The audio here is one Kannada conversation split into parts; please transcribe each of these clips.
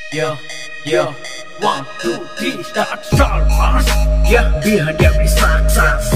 Yeah, yeah. One, two, three, start, start, march. Yeah, behind every success.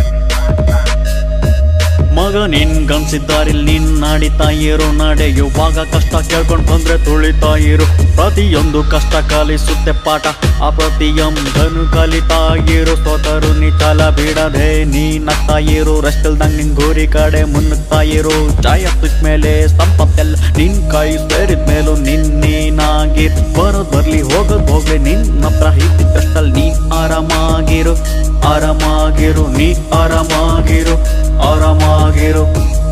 ಮಗ ನಿನ್ ಗನ್ಸಿದ್ದಾರಿಲ್ ನಿನ್ ನಾಡಿತಾ ಇರು ನಡೆಯುವಾಗ ಕಷ್ಟ ಕೇಳ್ಕೊಂಡ್ ಬಂದ್ರೆ ತುಳಿತಾ ಇರು ಪ್ರತಿಯೊಂದು ಕಷ್ಟ ಕಲಿಸುತ್ತೆ ಪಾಠ ಆ ಪ್ರತಿಯೊಂದನು ಕಲಿತಾ ಇರು ಸೋತರು ನೀ ಚಾಲ ಬಿಡದೆ ನೀ ನಗ್ತಾ ಇರು ರಸ್ಟಲ್ದಂಗ್ ನಿನ್ ಗುರಿ ಕಡೆ ಮುನ್ನುಗ್ತಾ ಇರು ಜಯ ಸಿಕ್ ಮೇಲೆ ಸಂಪತ್ತೆಲ್ಲ ನಿನ್ ಕೈ ಸೇರಿದ ಮೇಲೂ ನಿನ್ ನೀನಾಗಿ ಬರೋದ್ ಬರ್ಲಿ ಹೋಗೋದ್ ಹೋಗ್ಲಿ ನಿನ್ ಹತ್ರ ಇದ್ದಿದ್ದಷ್ಟಲ್ಲಿ ನೀ ಆರಾಮಾಗಿರು ಆರಾಮಾಗಿರು ನೀ ಆರಾಮಾಗಿರು ಆರಾಮಾಗಿರು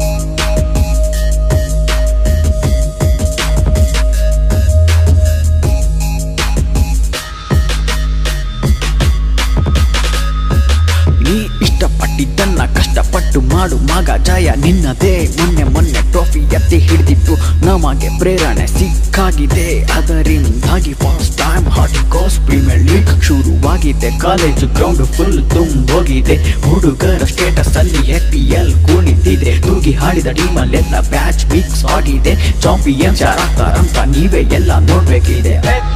ನೀ ಇಷ್ಟಪಟ್ಟಿದ್ದನ್ನ ಕಷ್ಟಪಟ್ಟು ಮಾಡು ಮಗ ಜಯ ನಿನ್ನದೇ ಮೊನ್ನೆ ಮೊನ್ನೆ ಟ್ರೋಫಿ ಎತ್ತಿ ಹಿಡಿದಿತ್ತು ನಮಗೆ ಪ್ರೇರಣೆ ಸಿಕ್ಕಾಗಿದೆ ಅದರಿಂದಾಗಿ ಫಸ್ಟ್ ಟೈಮ್ ಹಾರ್ಟಿಕೋಸ್ ಪ್ರೀಮಿಯರ್ ಲೀಗ್ ಶುರುವಾಗಿದೆ ಕಾಲೇಜು ಗ್ರೌಂಡ್ ಫುಲ್ ತುಂಬೋಗಿದೆ ಹುಡುಗರ ಸ್ಟೇಟಸ್ ಅಲ್ಲಿ ಎಫ್ ಪಿ ಎಲ್ ಕುಣಿತಿದೆ ತೂಗಿ ಹಾಡಿದ ಟೀಮಲ್ಲೆಲ್ಲ ಬ್ಯಾಚ್ ಮಿಕ್ಸ್ ಆಗಿದೆ ಚಾಂಪಿಯನ್ಸ್ ಯಾರಾಗ್ತಾರಂತ ನೀವೇ ಎಲ್ಲ ನೋಡ್ಬೇಕಿದೆ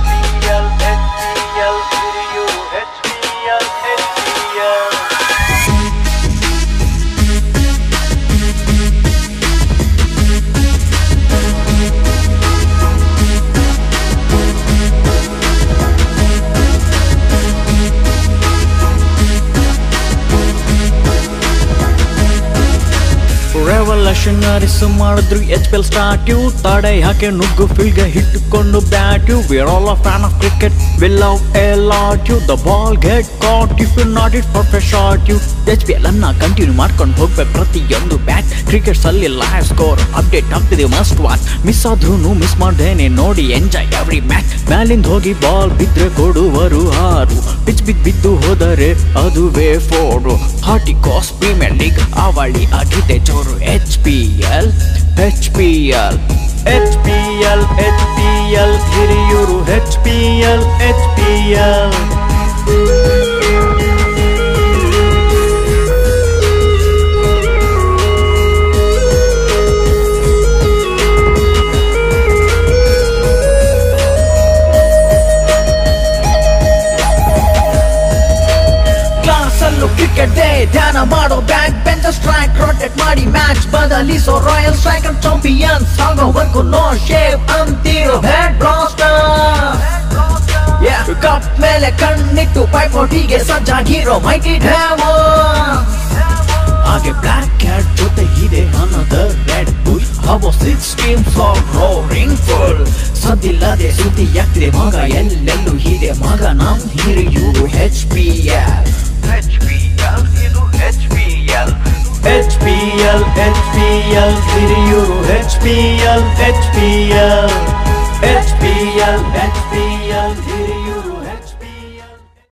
ರೆವಲ್ಯೂಷನರೀಸ್ ಮಾಡಿದ್ರು H P L start you ತಡೆ ಹಾಕಿ ನುಗ್ಗು ಫಿಲ್ಗೆ ಹಿಟ್ಟುಕೊಂಡು bat you where all a fan of cricket will love a lot you the ball get caught if you not it for short you H P L ಅನ್ನ ಕಂಟಿನ್ಯೂ ಮಾಡ್ಕೊಂಡು ಹೋಗ್ಬೇಕು ಪ್ರತಿಯೊಂದು ಬ್ಯಾಟ್ ಕ್ರಿಕೆಟ್ಸ್ ಅಲ್ಲಿ ಲೈವ್ ಸ್ಕೋರ್ ಅಪ್ಡೇಟ್ ಆಗ್ತಿದೆ ಮಸ್ಟ್ ವಾಚ್ ಮಿಸ್ ಆದ್ರೂ ಮಿಸ್ ಮಾಡ್ದೇನೆ ನೋಡಿ ಎಂಜಾಯ್ ಎವ್ರಿ ಮ್ಯಾಚ್ ಮ್ಯಾಲಿಂದ ಹೋಗಿ ಬಾಲ್ ಬಿದ್ರೆ ಕೊಡುವರು ಹಾರು ಪಿಚ್ ಬಿದ್ದು ಬಿದ್ದು ಹೋದರೆ ಅದುವೇ ಫೋರು ಹಾರ್ಟಿಕಾಸ್ ಪ್ರೀಮಿಯರ್ ಲೀಗ್ ಅವಳಿ ಆಗಿದೆ ಜೋರು H P L H P L H P L H P L Hiriyur H P L H P L class ಅಲ್ಲೂ ಕ್ರಿಕೆಟ್ ಡೇ ಧ್ಯಾನ ಮಾಡೋ ಬ್ಯಾಕ್ ಬೆಂಚ್ ಸ್ಟ್ರೈಕ್ ರೊಟೇಟ್ ಮಾಡಿ ಮ್ಯಾಚ್ ಬದಲಿಸೋ ರಾಯಲ್ ಸ್ಟ್ರೈಕರ್ ಚಾಂಪಿಯನ್ಸ್ ಆಗೋವರೆಗೂ ನೋ ಶೇಪ್ ಅಂತಿರೋ ಹೆಡ್ ಬ್ಲಾಸ್ಟರ್ ಕಪ್ ಮೇಲೆ ಕಣ್ಣಿಟ್ಟು ಪೈಪೋಟಿಗೆ ಸಜ್ಜಾಗಿರೋ ಮೈಟಿ ಹಾಗೆ ಬ್ಲಾಕ್ ಕ್ಯಾಟ್ ಜೊತೆ ಇದೆ ಅನ್ನೋದರ್ ರೆಡ್ ಬುಲ್ ಹವ six teams of roaring full ಸದ್ದಿಲ್ಲದೆ ಸುದ್ದಿ ಆಗ್ತಿದೆ ಮಗ ಎಲ್ಲೆಲ್ಲೂ ಇದೆ ಮಗ ನಮ್ Hiriyur H P L H P L ಇದು H P L H P L H P L Hiriyur H P L H P L H P L H P